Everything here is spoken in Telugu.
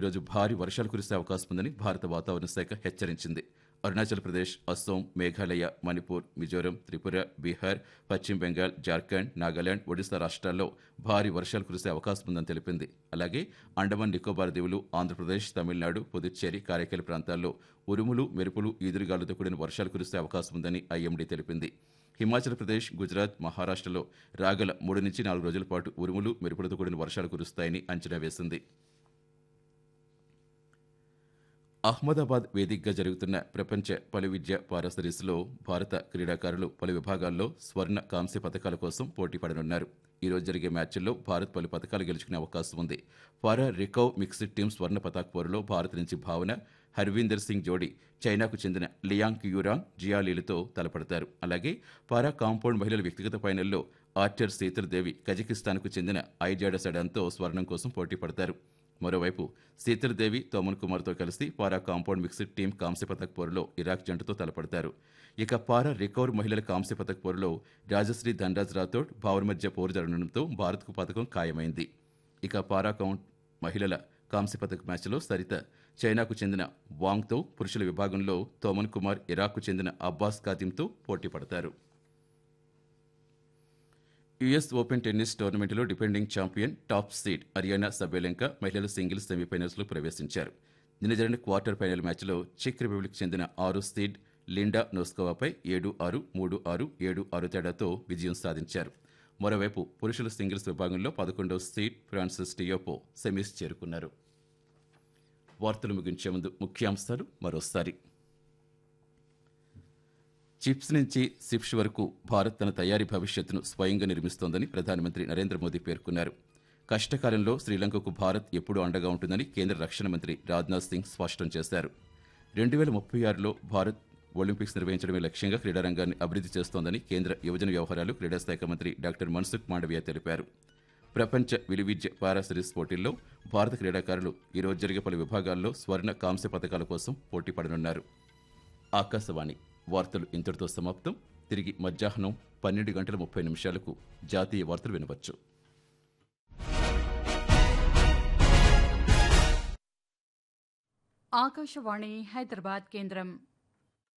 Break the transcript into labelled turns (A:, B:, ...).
A: ఈరోజు భారీ వర్షాలు కురిసే అవకాశం ఉందని భారత వాతావరణ శాఖ హెచ్చరించింది అరుణాచల్ ప్రదేశ్ అస్సోం మేఘాలయ మణిపూర్ మిజోరం త్రిపుర బీహార్ పశ్చిమ బెంగాల్ జార్ఖండ్ నాగాలాండ్ ఒడిశా రాష్ట్రాల్లో భారీ వర్షాలు కురిసే అవకాశం ఉందని తెలిపింది అలాగే అండమాన్ నికోబార్ దీవులు ఆంధ్రప్రదేశ్ తమిళనాడు పుదుచ్చేరి కారైకల్ ప్రాంతాల్లో ఉరుములు మెరుపులు ఈదురుగాలులతో కూడిన వర్షాలు కురిసే అవకాశం ఉందని ఐఎండీ తెలిపింది హిమాచల్ ప్రదేశ్ గుజరాత్ మహారాష్ట్రలో రాగల మూడు నుంచి నాలుగు రోజుల పాటు ఉరుములు మెరుపులతో కూడిన వర్షాలు కురుస్తాయని అంచనా వేసింది అహ్మదాబాద్ వేదికగా జరుగుతున్న ప్రపంచ పలు విద్య పారా సిరీస్లో భారత క్రీడాకారులు పలు విభాగాల్లో స్వర్ణ కాంస్య పథకాల కోసం పోటీ పడనున్నారు ఈ రోజు జరిగే మ్యాచ్ల్లో భారత్ పలు పథకాలు గెలుచుకునే అవకాశం ఉంది పారా రికవ్ మిక్స్డ్ టీమ్ స్వర్ణ పతాక్ పోరులో భారత్ నుంచి భావన హర్వీందర్ సింగ్ జోడీ చైనాకు చెందిన లియాంగ్ యూరాంగ్ జియాలీలతో తలపడతారు అలాగే పారా కాంపౌండ్ మహిళల వ్యక్తిగత ఫైనల్లో ఆర్చర్ శీతల్ దేవి కజకిస్తాన్కు చెందిన ఐజాడ సడాన్తో స్వర్ణం కోసం పోటీ పడతారు మరోవైపు శీతల్ దేవి తోమన్ కుమార్తో కలిసి పారా కాంపౌండ్ మిక్స్డ్ టీం కాంస్య పథక్ పోరులో ఇరాక్ జంటతో తలపడతారు ఇక పారా రికవర్ మహిళల కాంస్య పథక్ పోరులో రాజశ్రీ ధనరాజ్ రాథోడ్ భావర్ మధ్య పోరు జరగడంతో భారత్కు పథకం ఖాయమైంది ఇక పారా కౌంట్ మహిళల కాంస్య పథక్ మ్యాచ్లో సరిత చైనాకు చెందిన వాంగ్తో పురుషుల విభాగంలో తోమన్ కుమార్ ఇరాక్కు చెందిన అబ్బాస్ ఖాతిమ్తో పోటీ పడతారు యుఎస్ ఓపెన్ టెన్నిస్ టోర్నమెంట్లో defending champion top seed Aryna Sabalenka మహిళల సింగిల్స్ సెమీఫైనల్స్లో ప్రవేశించారు నిన్న జరిగిన క్వార్టర్ ఫైనల్ మ్యాచ్లో చెక్ రిపబ్లిక్ చెందిన ఆరు సీడ్ లిండా నోస్కోవాపై ఏడు ఆరు మూడు ఆరు ఏడు ఆరు తేడాతో విజయం సాధించారు మరోవైపు పురుషుల సింగిల్స్ విభాగంలో పదకొండవ సీడ్ ఫ్రాన్సిస్ టియోపో సెమీస్ చేరుకున్నారు వార్తలు ముగించే ముందు ముఖ్యాంశాలు మరోసారి చిప్స్ నుంచి సిప్స్ వరకు భారత్ తన తయారీ భవిష్యత్తును స్వయంగా నిర్మిస్తోందని ప్రధానమంత్రి నరేంద్ర మోదీ పేర్కొన్నారు కష్టకాలంలో శ్రీలంకకు భారత్ ఎప్పుడూ అండగా ఉంటుందని కేంద్ర రక్షణ మంత్రి రాజ్నాథ్ సింగ్ స్పష్టం చేశారు రెండు వేల ముప్పై ఆరులో భారత్ ఒలింపిక్స్ నిర్వహించడమే లక్ష్యంగా క్రీడారంగాన్ని అభివృద్ధి చేస్తోందని కేంద్ర యువజన వ్యవహారాలు క్రీడా శాఖ మంత్రి డాక్టర్ మన్సుఖ్ మాండవీయ తెలిపారు ప్రపంచ విలువిద్య పారా సిరీస్ పోటీల్లో భారత క్రీడాకారులు ఈరోజు జరిగే పలు విభాగాల్లో స్వర్ణ కాంస్య పథకాల కోసం పోటీ పడనున్నారు ఆకాశవాణి వార్తలు ఇంతటితో సమాప్తం తిరిగి మధ్యాహ్నం పన్నెండు గంటల ముప్పై నిమిషాలకు జాతీయ వార్తలు వినవచ్చు
B: ఆకాశవాణి హైదరాబాద్ కేంద్రం